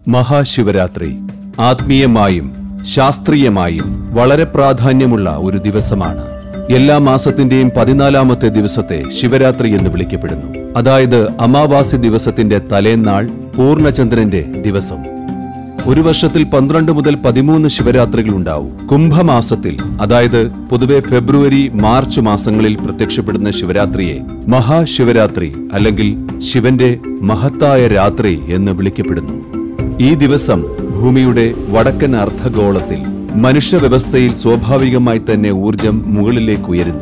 മഹാശിവരാത്രി ആത്മീയമായും ശാസ്ത്രീയമായും വളരെ പ്രാധാന്യമുള്ള ഒരു ദിവസമാണ് എല്ലാ മാസത്തിന്റെയും പതിനാലാമത്തെ ദിവസത്തെ ശിവരാത്രി എന്ന് വിളിക്കപ്പെടുന്നു അതായത് അമാവാസി ദിവസത്തിന്റെ തലേന്നാൾ പൂർണ്ണചന്ദ്രന്റെ ദിവസം ഒരു വർഷത്തിൽ പന്ത്രണ്ട് മുതൽ പതിമൂന്ന് ശിവരാത്രികൾ ഉണ്ടാവും കുംഭമാസത്തിൽ അതായത് പൊതുവെ ഫെബ്രുവരി മാർച്ച് മാസങ്ങളിൽ പ്രത്യക്ഷപ്പെടുന്ന ശിവരാത്രിയെ മഹാശിവരാത്രി അല്ലെങ്കിൽ ശിവന്റെ മഹത്തായ രാത്രി എന്ന് വിളിക്കപ്പെടുന്നു ഈ ദിവസം ഭൂമിയുടെ വടക്കൻ അർദ്ധഗോളത്തിൽ മനുഷ്യവ്യവസ്ഥയിൽ സ്വാഭാവികമായി തന്നെ ഊർജം മുകളിലേക്ക് ഉയരുന്നു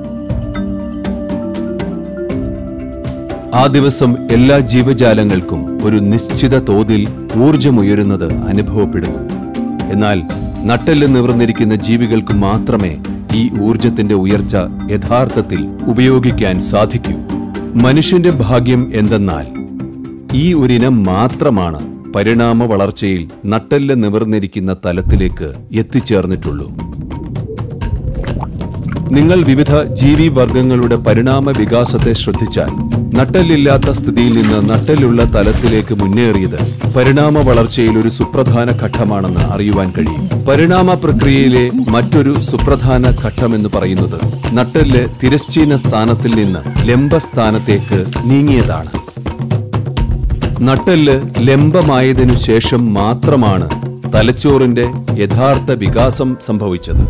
ആ ദിവസം എല്ലാ ജീവജാലങ്ങൾക്കും ഒരു നിശ്ചിത തോതിൽ ഊർജമുയരുന്നത് അനുഭവപ്പെടുന്നു എന്നാൽ നട്ടെല്ല് നിവർന്നിരിക്കുന്ന ജീവികൾക്ക് മാത്രമേ ഈ ഊർജത്തിന്റെ ഉയർച്ച യഥാർത്ഥത്തിൽ ഉപയോഗിക്കാൻ സാധിക്കൂ മനുഷ്യന്റെ ഭാഗ്യം എന്തെന്നാൽ ഈ ഒരിനം മാത്രമാണ് പരിണാമ വളർച്ചയിൽ നട്ടെല്ല് നിവർന്നിരിക്കുന്ന തലത്തിലേക്ക് എത്തിച്ചേർന്നിട്ടുള്ളൂ നിങ്ങൾ വിവിധ ജീവിവർഗങ്ങളുടെ പരിണാമ വികാസത്തെ ശ്രദ്ധിച്ചാൽ നട്ടെല്ലില്ലാത്ത സ്ഥിതിയിൽ നിന്ന് നട്ടെല്ലുള്ള തലത്തിലേക്ക് മുന്നേറിയത് പരിണാമ വളർച്ചയിൽ ഒരു സുപ്രധാന ഘട്ടമാണെന്ന് അറിയുവാൻ കഴിയും പരിണാമ പ്രക്രിയയിലെ മറ്റൊരു സുപ്രധാന ഘട്ടമെന്ന് പറയുന്നത് നട്ടെല്ല് തിരശ്ചീന സ്ഥാനത്തിൽ നിന്ന് ലംബസ്ഥാനത്തേക്ക് നീങ്ങിയതാണ് നട്ടെല്ല് ലംബമായതിനു ശേഷം മാത്രമാണ് തലച്ചോറിന്റെ യഥാർത്ഥ വികാസം സംഭവിച്ചത്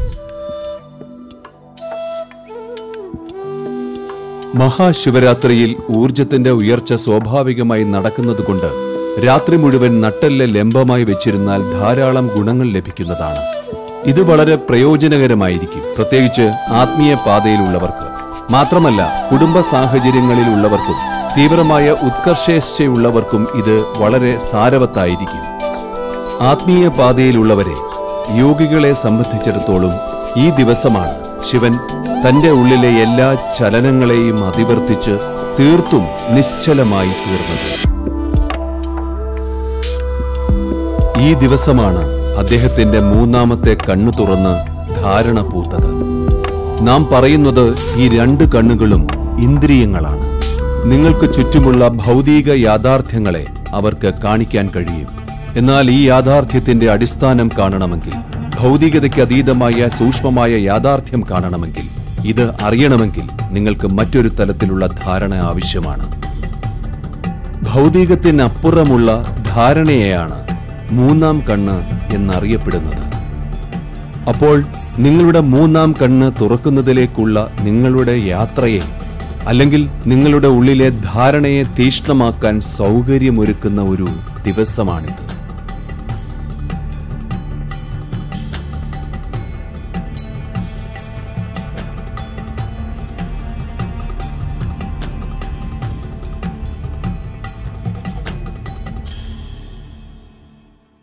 മഹാശിവരാത്രിയിൽ ഊർജത്തിന്റെ ഉയർച്ച സ്വാഭാവികമായി നടക്കുന്നതുകൊണ്ട് രാത്രി മുഴുവൻ നട്ടെല്ല് ലംബമായി വെച്ചിരുന്നാൽ ധാരാളം ഗുണങ്ങൾ ലഭിക്കുന്നതാണ് ഇത് വളരെ പ്രയോജനകരമായിരിക്കും പ്രത്യേകിച്ച് ആത്മീയ പാതയിലുള്ളവർക്ക് മാത്രമല്ല കുടുംബ സാഹചര്യങ്ങളിലുള്ളവർക്കും തീവ്രമായ ഉത്കർഷേച്ഛയുള്ളവർക്കും ഇത് വളരെ സാരവത്തായിരിക്കും ആത്മീയ പാതയിലുള്ളവരെ യോഗികളെ സംബന്ധിച്ചിടത്തോളം ഈ ദിവസമാണ് ശിവൻ തന്റെ ഉള്ളിലെ എല്ലാ ചലനങ്ങളെയും അതിവർത്തിച്ച് തീർത്തും നിശ്ചലമായി തീർന്നത് ഈ ദിവസമാണ് അദ്ദേഹത്തിന്റെ മൂന്നാമത്തെ കണ്ണു തുറന്ന് ധാരണ പൂത്തത് നാം പറയുന്നത് ഈ രണ്ട് കണ്ണുകളും ഇന്ദ്രിയങ്ങളാണ് നിങ്ങൾക്ക് ചുറ്റുമുള്ള ഭൗതിക യാഥാർത്ഥ്യങ്ങളെ അവർക്ക് കാണിക്കാൻ കഴിയും എന്നാൽ ഈ യാഥാർത്ഥ്യത്തിന്റെ അടിസ്ഥാനം കാണണമെങ്കിൽ ഭൗതികതയ്ക്ക് അതീതമായ സൂക്ഷ്മമായ യാഥാർത്ഥ്യം കാണണമെങ്കിൽ ഇത് അറിയണമെങ്കിൽ നിങ്ങൾക്ക് മറ്റൊരു തലത്തിലുള്ള ധാരണ ആവശ്യമാണ് ഭൗതികത്തിനപ്പുറമുള്ള ധാരണയെയാണ് മൂന്നാം കണ്ണ് എന്നറിയപ്പെടുന്നത് അപ്പോൾ നിങ്ങളുടെ മൂന്നാം കണ്ണ് തുറക്കുന്നതിലേക്കുള്ള നിങ്ങളുടെ യാത്രയെ അല്ലെങ്കിൽ നിങ്ങളുടെ ഉള്ളിലെ ധാരണയെ തീഷ്ണമാക്കാൻ സൗകര്യമൊരുക്കുന്ന ഒരു ദിവസമാണിത്